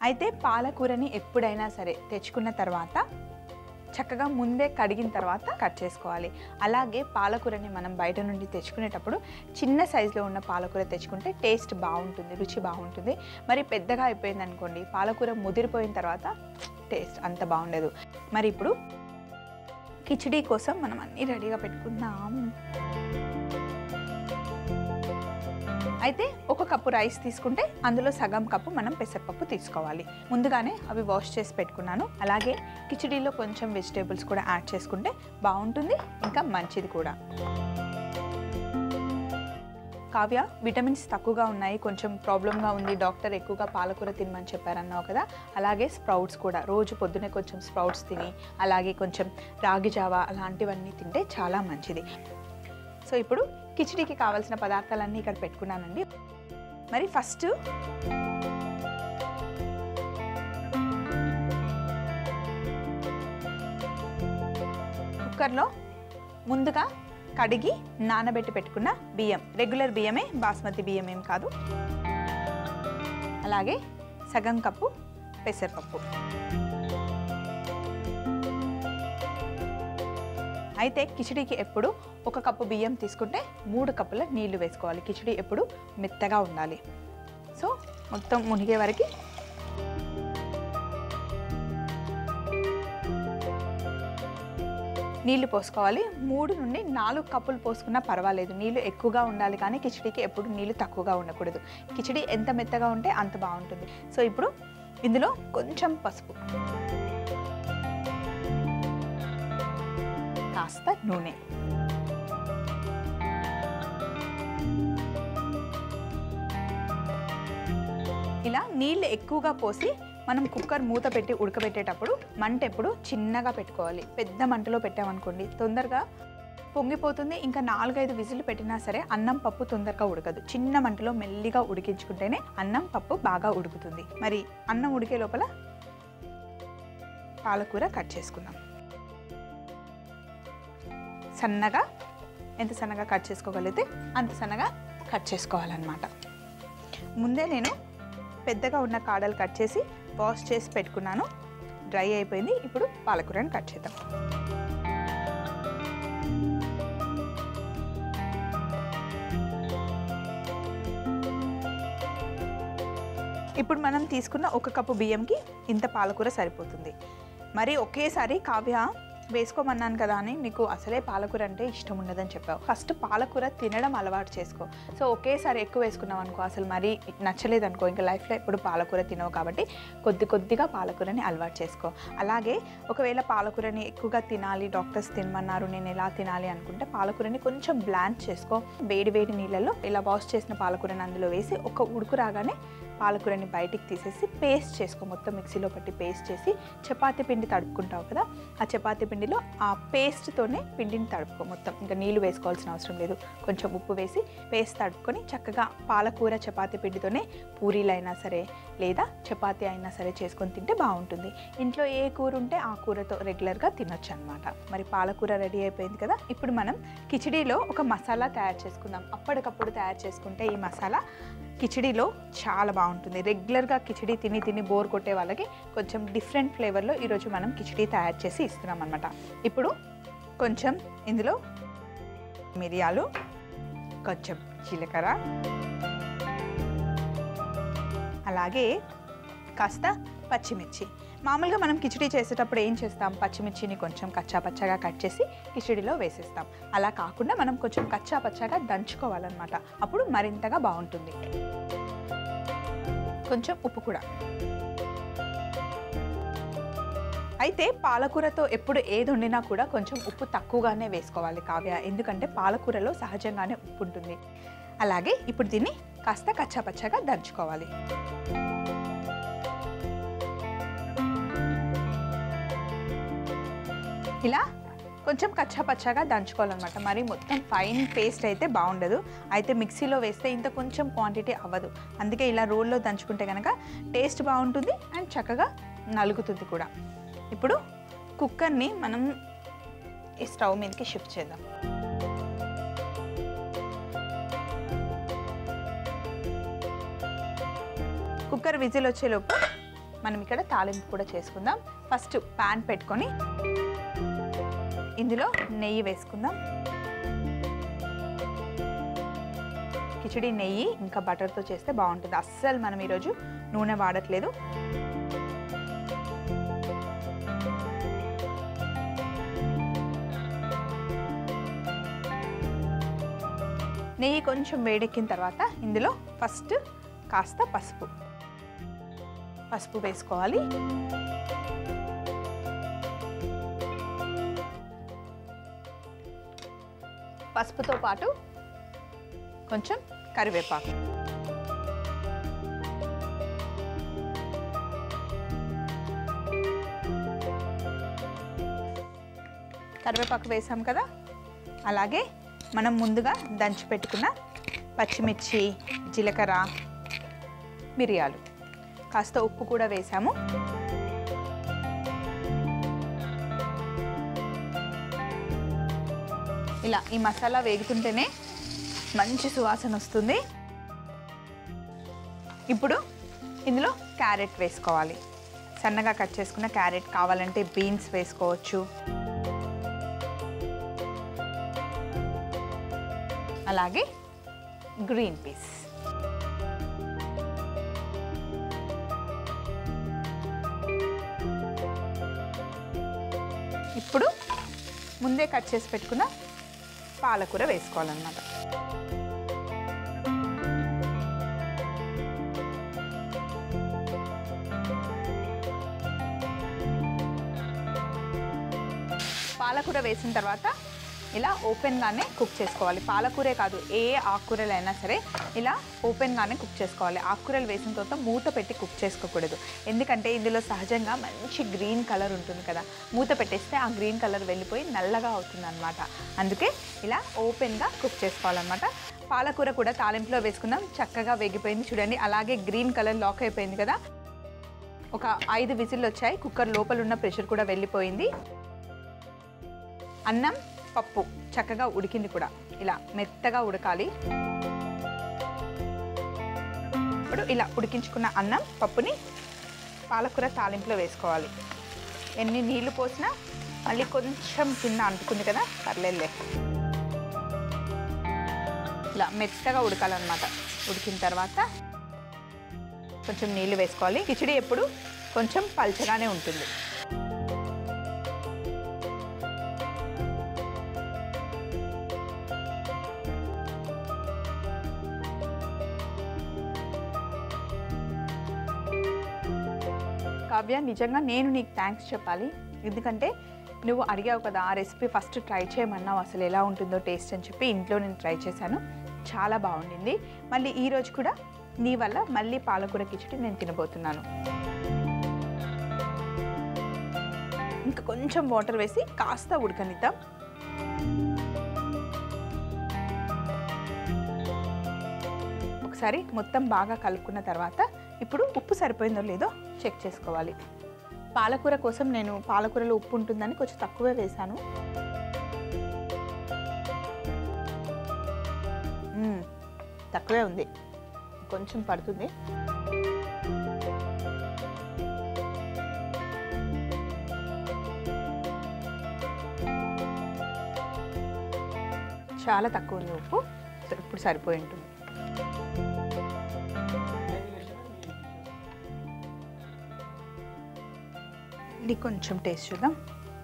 అయితే పాలకూరని ఎప్పుడైనా సరే తెచ్చుకున్న తర్వాత చక్కగా ముందే కడిగిన తర్వాత కట్ చేసుకోవాలి అలాగే పాలకూరని మనం బయట నుండి తెచ్చుకునేటప్పుడు చిన్న సైజులో ఉన్న పాలకూర తెచ్చుకుంటే టేస్ట్ బాగుంటుంది రుచి బాగుంటుంది మరి పెద్దగా అయిపోయింది అనుకోండి పాలకూర ముదిరిపోయిన తర్వాత టేస్ట్ అంత బాగుండదు మరి ఇప్పుడు కిచిడీ కోసం మనం అన్నీ రెడీగా పెట్టుకుందాం అయితే ఒక కప్పు రైస్ తీసుకుంటే అందులో సగం కప్పు మనం పెసరపప్పు తీసుకోవాలి ముందుగానే అవి వాష్ చేసి పెట్టుకున్నాను అలాగే కిచిడీలో కొంచెం వెజిటేబుల్స్ కూడా యాడ్ చేసుకుంటే బాగుంటుంది ఇంకా మంచిది కూడా కావ్య విటమిన్స్ తక్కువగా ఉన్నాయి కొంచెం ప్రాబ్లంగా ఉంది డాక్టర్ ఎక్కువగా పాలకూర తినమని చెప్పారన్నావు కదా అలాగే స్ప్రౌట్స్ కూడా రోజు పొద్దునే కొంచెం స్ప్రౌట్స్ తిని అలాగే కొంచెం రాగి జావా అలాంటివన్నీ తింటే చాలా మంచిది సో ఇప్పుడు కిచిడీకి కావాల్సిన పదార్థాలన్నీ ఇక్కడ పెట్టుకున్నానండి మరి ఫస్ట్ కుక్కర్లో ముందుగా కడిగి నానబెట్టి పెట్టుకున్న బియ్యం రెగ్యులర్ బియ్యమే బాస్మతి బియ్యం ఏం కాదు అలాగే సగం కప్పు పెసరపప్పు అయితే కిచిడీకి ఎప్పుడు ఒక కప్పు బియ్యం తీసుకుంటే మూడు కప్పుల నీళ్లు వేసుకోవాలి కిచిడి ఎప్పుడు మెత్తగా ఉండాలి సో మొత్తం మునిగే వరకు నీళ్లు పోసుకోవాలి మూడు నుండి నాలుగు కప్పులు పోసుకున్నా పర్వాలేదు నీళ్లు ఎక్కువగా ఉండాలి కానీ కిచిడీకి ఎప్పుడు నీళ్లు తక్కువగా ఉండకూడదు కిచిడి ఎంత మెత్తగా ఉంటే అంత బాగుంటుంది సో ఇప్పుడు ఇందులో కొంచెం పసుపు కాస్త నూనె ఇలా నీళ్ళు ఎక్కువగా పోసి మనం కుక్కర్ మూత పెట్టి ఉడకబెట్టేటప్పుడు మంట ఎప్పుడు చిన్నగా పెట్టుకోవాలి పెద్ద మంటలో పెట్టామనుకోండి తొందరగా పొంగిపోతుంది ఇంకా నాలుగైదు విజిల్ పెట్టినా సరే అన్నం పప్పు తొందరగా ఉడకదు చిన్న మంటలో మెల్లిగా ఉడికించుకుంటేనే అన్నం పప్పు బాగా ఉడుకుతుంది మరి అన్నం ఉడికే లోపల పాలకూర కట్ చేసుకుందాం సన్నగా ఎంత సన్నగా కట్ చేసుకోగలిగితే అంత సన్నగా కట్ చేసుకోవాలన్నమాట ముందే నేను పెద్దగా ఉన్న కాడలు కట్ చేసి వాష్ చేసి పెట్టుకున్నాను డ్రై అయిపోయింది ఇప్పుడు పాలకూరని కట్ చేద్దాం ఇప్పుడు మనం తీసుకున్న ఒక కప్పు బియ్యంకి ఇంత పాలకూర సరిపోతుంది మరి ఒకేసారి కావ్య వేసుకోమన్నాను కదా అని నీకు అసలే పాలకూర అంటే ఇష్టం ఉండదని చెప్పావు ఫస్ట్ పాలకూర తినడం అలవాటు చేసుకో సో ఒకేసారి ఎక్కువ వేసుకున్నావు అనుకో అసలు మరీ నచ్చలేదు అనుకో ఇంకా లైఫ్లో ఎప్పుడు పాలకూర తినవు కాబట్టి కొద్ది కొద్దిగా పాలకూరని అలవాటు చేసుకో అలాగే ఒకవేళ పాలకూరని ఎక్కువగా తినాలి డాక్టర్స్ తినమన్నారు నేను ఎలా తినాలి అనుకుంటే పాలకూరని కొంచెం బ్లాంచ్ చేసుకో వేడి వేడి నీళ్ళల్లో ఇలా వాష్ చేసిన పాలకూరని అందులో వేసి ఒక ఉడుకు రాగానే పాలకూరని బయటికి తీసేసి పేస్ట్ చేసుకో మొత్తం మిక్సీలో పట్టి పేస్ట్ చేసి చపాతీ పిండి తడుపుకుంటావు కదా ఆ చపాతీ పిండిలో ఆ పేస్ట్తోనే పిండిని తడుపుకో మొత్తం ఇంకా నీళ్ళు వేసుకోవాల్సిన అవసరం లేదు కొంచెం ఉప్పు వేసి పేస్ట్ తడుపుకొని చక్కగా పాలకూర చపాతీ పిండితోనే పూరీలు అయినా సరే లేదా చపాతీ అయినా సరే చేసుకొని తింటే బాగుంటుంది ఇంట్లో ఏ కూర ఉంటే ఆ కూరతో రెగ్యులర్గా తినొచ్చు అనమాట మరి పాలకూర రెడీ అయిపోయింది కదా ఇప్పుడు మనం కిచిడీలో ఒక మసాలా తయారు చేసుకుందాం అప్పటికప్పుడు తయారు చేసుకుంటే ఈ మసాలా కిచిడీలో చాలా బాగుంటుంది రెగ్యులర్గా కిచిడీ తిని తిని బోర్ కొట్టే వాళ్ళకి కొంచెం డిఫరెంట్ ఫ్లేవర్లో ఈరోజు మనం కిచిడీ తయారు చేసి ఇస్తున్నాం అనమాట ఇప్పుడు కొంచెం ఇందులో మిరియాలు కొంచెం జీలకర్ర అలాగే కాస్త పచ్చిమిర్చి మామూలుగా మనం కిచిడీ చేసేటప్పుడు ఏం చేస్తాం పచ్చిమిర్చిని కొంచెం కచ్చా పచ్చగా కట్ చేసి కిచిడీలో వేసేస్తాం అలా కాకుండా మనం కొంచెం కచ్చా పచ్చగా దంచుకోవాలన్నమాట అప్పుడు మరింతగా బాగుంటుంది కొంచెం ఉప్పు కూడా అయితే పాలకూరతో ఎప్పుడు ఏది వండినా కూడా కొంచెం ఉప్పు తక్కువగానే వేసుకోవాలి కావ్య ఎందుకంటే పాలకూరలో సహజంగానే ఉప్పు ఉంటుంది అలాగే ఇప్పుడు దీన్ని కాస్త కచ్చాపచ్చగా దంచుకోవాలి ఇలా కొంచెం కచ్చాపచ్చాగా దంచుకోవాలన్నమాట మరి మొత్తం ఫైన్ పేస్ట్ అయితే బాగుండదు అయితే మిక్సీలో వేస్తే ఇంత కొంచెం క్వాంటిటీ అవ్వదు అందుకే ఇలా రోల్లో దంచుకుంటే కనుక టేస్ట్ బాగుంటుంది అండ్ చక్కగా నలుగుతుంది కూడా ఇప్పుడు కుక్కర్ని మనం ఈ స్టవ్ మీదకి షిఫ్ట్ చేద్దాం కుక్కర్ విజిల్ వచ్చేలోపు మనం ఇక్కడ తాలింపు కూడా చేసుకుందాం ఫస్ట్ ప్యాన్ పెట్టుకొని ఇందులో నెయ్యి వేసుకుందాం కిచిడి నెయ్యి ఇంకా బటర్తో చేస్తే బాగుంటుంది అస్సలు మనం ఈరోజు నూనె వాడట్లేదు నెయ్యి కొంచెం వేడెక్కిన తర్వాత ఇందులో ఫస్ట్ కాస్త పసుపు పసుపు వేసుకోవాలి పసుపుతో పాటు కొంచెం కరివేపాకు కరివేపాకు వేసాం కదా అలాగే మనం ముందుగా దంచి పెట్టుకున్న పచ్చిమిర్చి జీలకర్ర మిరియాలు కాస్త ఉప్పు కూడా వేసాము ఇలా ఈ మసాలా వేగుతుంటేనే మంచి సువాసన వస్తుంది ఇప్పుడు ఇందులో క్యారెట్ వేసుకోవాలి సన్నగా కట్ చేసుకున్న క్యారెట్ కావాలంటే బీన్స్ వేసుకోవచ్చు అలాగే గ్రీన్ పీస్ ఇప్పుడు ముందే కట్ చేసి పెట్టుకున్న పాలకూర వేసుకోవాలన్నమాట పాలకూర వేసిన తర్వాత ఇలా ఓపెన్గానే కుక్ చేసుకోవాలి పాలకూరే కాదు ఏ ఆకుకూరలు అయినా సరే ఇలా ఓపెన్గానే కుక్ చేసుకోవాలి ఆకుకూరలు వేసిన తర్వాత మూత పెట్టి కుక్ చేసుకోకూడదు ఎందుకంటే ఇందులో సహజంగా మంచి గ్రీన్ కలర్ ఉంటుంది కదా మూత పెట్టేస్తే ఆ గ్రీన్ కలర్ వెళ్ళిపోయి నల్లగా అవుతుంది అనమాట అందుకే ఇలా ఓపెన్గా కుక్ చేసుకోవాలన్నమాట పాలకూర కూడా తాలింపులో వేసుకున్నాం చక్కగా వేగిపోయింది చూడండి అలాగే గ్రీన్ కలర్ లాక్ అయిపోయింది కదా ఒక ఐదు విజిల్లు వచ్చాయి కుక్కర్ లోపల ఉన్న ప్రెషర్ కూడా వెళ్ళిపోయింది అన్నం పప్పు చక్కగా ఉడికింది కూడా ఇలా మెత్తగా ఉడకాలి ఇప్పుడు ఇలా ఉడికించుకున్న అన్నం పప్పుని పాలకూర తాలింపులో వేసుకోవాలి ఎన్ని నీళ్లు పోసినా మళ్ళీ కొంచెం కింద అంటుకుంది కదా పర్లేదులే ఇలా మెత్తగా ఉడకాలన్నమాట ఉడికిన తర్వాత కొంచెం నీళ్లు వేసుకోవాలి కిచిడి ఎప్పుడు కొంచెం పల్చగానే ఉంటుంది కావ్య నిజంగా నేను నీకు థ్యాంక్స్ చెప్పాలి ఎందుకంటే నువ్వు అడిగావు కదా ఆ రెసిపీ ఫస్ట్ ట్రై చేయమన్నావు అసలు ఎలా ఉంటుందో టేస్ట్ అని చెప్పి ఇంట్లో నేను ట్రై చేశాను చాలా బాగుండింది మళ్ళీ ఈ రోజు కూడా నీ వల్ల మళ్ళీ పాలకూర కిచడి నేను తినబోతున్నాను ఇంకా కొంచెం వాటర్ వేసి కాస్త ఉడకనిద్దాం ఒకసారి మొత్తం బాగా కలుపుకున్న తర్వాత ఇప్పుడు ఉప్పు సరిపోయిందో లేదో చెక్ చేసుకోవాలి పాలకూర కోసం నేను పాలకూరలో ఉప్పు ఉంటుందని కొంచెం తక్కువే వేశాను మ్మ్, తక్కువే ఉంది కొంచెం పడుతుంది చాలా తక్కువ ఉంది ఉప్పు సో ఇప్పుడు సరిపోయి ఉంటుంది ఇది కొంచెం టేస్ట్ చూద్దాం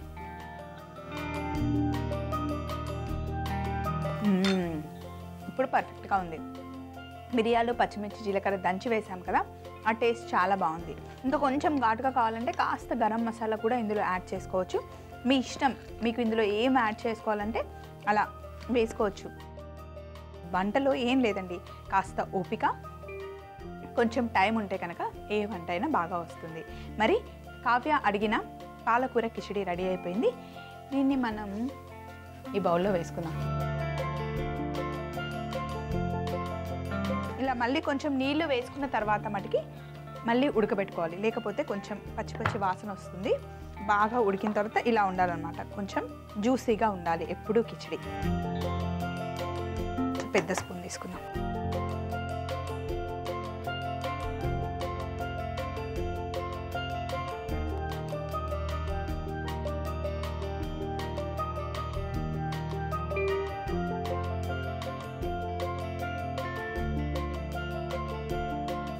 మ్మ్. ఇప్పుడు పర్ఫెక్ట్గా ఉంది మిరియాలు పచ్చిమిర్చి జీలకర్ర దంచి వేసాం కదా ఆ టేస్ట్ చాలా బాగుంది ఇంకా కొంచెం ఘాటుగా కావాలంటే కాస్త గరం మసాలా కూడా ఇందులో యాడ్ చేసుకోవచ్చు మీ ఇష్టం మీకు ఇందులో ఏం యాడ్ చేసుకోవాలంటే అలా వేసుకోవచ్చు వంటలో ఏం లేదండి కాస్త ఓపిక కొంచెం టైం ఉంటే కనుక ఏ వంట అయినా బాగా వస్తుంది మరి కావ్య అడిగిన పాలకూర కిచిడి రెడీ అయిపోయింది దీన్ని మనం ఈ బౌల్లో వేసుకుందాం ఇలా మళ్ళీ కొంచెం నీళ్లు వేసుకున్న తర్వాత మటుకి మళ్ళీ ఉడకబెట్టుకోవాలి లేకపోతే కొంచెం పచ్చి పచ్చి వాసన వస్తుంది బాగా ఉడికిన తర్వాత ఇలా ఉండాలన్నమాట కొంచెం జ్యూసీగా ఉండాలి ఎప్పుడూ కిచిడి పెద్ద స్పూన్ తీసుకుందాం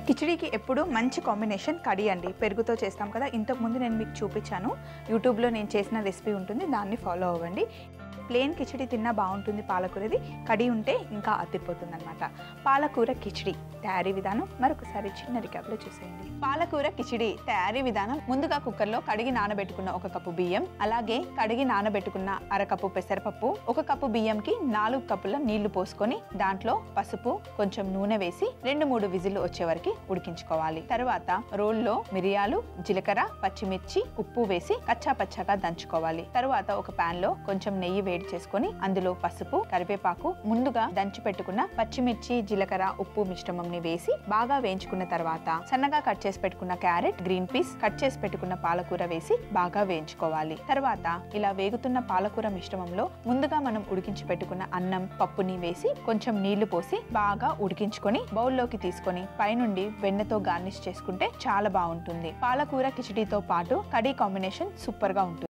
కిచిడీకి ఎప్పుడు మంచి కాంబినేషన్ కడి అండి పెరుగుతో చేస్తాం కదా ఇంతకుముందు నేను మీకు చూపించాను యూట్యూబ్లో నేను చేసిన రెసిపీ ఉంటుంది దాన్ని ఫాలో అవ్వండి ప్లేన్ కిచిడి తిన్నా బాగుంటుంది పాలకూరది కడి ఉంటే ఇంకా అతిపోతుంది అనమాట పాలకూర కిచిడి తయారీ విధానం మరొకసారి చిన్న రికాప్లో చూసేయండి పాలకూర కిచిడి తయారీ విధానం ముందుగా కుక్కర్లో కడిగి నానబెట్టుకున్న ఒక కప్పు బియ్యం అలాగే కడిగి నానబెట్టుకున్న అరకప్పు పెసరపప్పు ఒక కప్పు బియ్యంకి నాలుగు కప్పుల నీళ్లు పోసుకొని దాంట్లో పసుపు కొంచెం నూనె వేసి రెండు మూడు విజిల్లు వచ్చే వరకు ఉడికించుకోవాలి తర్వాత రోల్లో మిరియాలు జీలకర్ర పచ్చిమిర్చి ఉప్పు వేసి కచ్చా పచ్చాగా దంచుకోవాలి తర్వాత ఒక పాన్ లో కొంచెం నెయ్యి వేడి చేసుకొని అందులో పసుపు కరివేపాకు ముందుగా దంచి పెట్టుకున్న పచ్చిమిర్చి జీలకర్ర ఉప్పు మిశ్రమం ని వేసి బాగా వేయించుకున్న తర్వాత సన్నగా కట్ చేసి పెట్టుకున్న క్యారెట్ గ్రీన్ పీస్ కట్ చేసి పెట్టుకున్న పాలకూర వేసి బాగా వేయించుకోవాలి తర్వాత ఇలా వేగుతున్న పాలకూర మిశ్రమంలో ముందుగా మనం ఉడికించి పెట్టుకున్న అన్నం పప్పుని వేసి కొంచెం నీళ్లు పోసి బాగా ఉడికించుకొని బౌల్లోకి తీసుకొని పైనుండి వెన్నతో గార్నిష్ చేసుకుంటే చాలా బాగుంటుంది పాలకూర కిచడీతో పాటు కడీ కాంబినేషన్ సూపర్ గా ఉంటుంది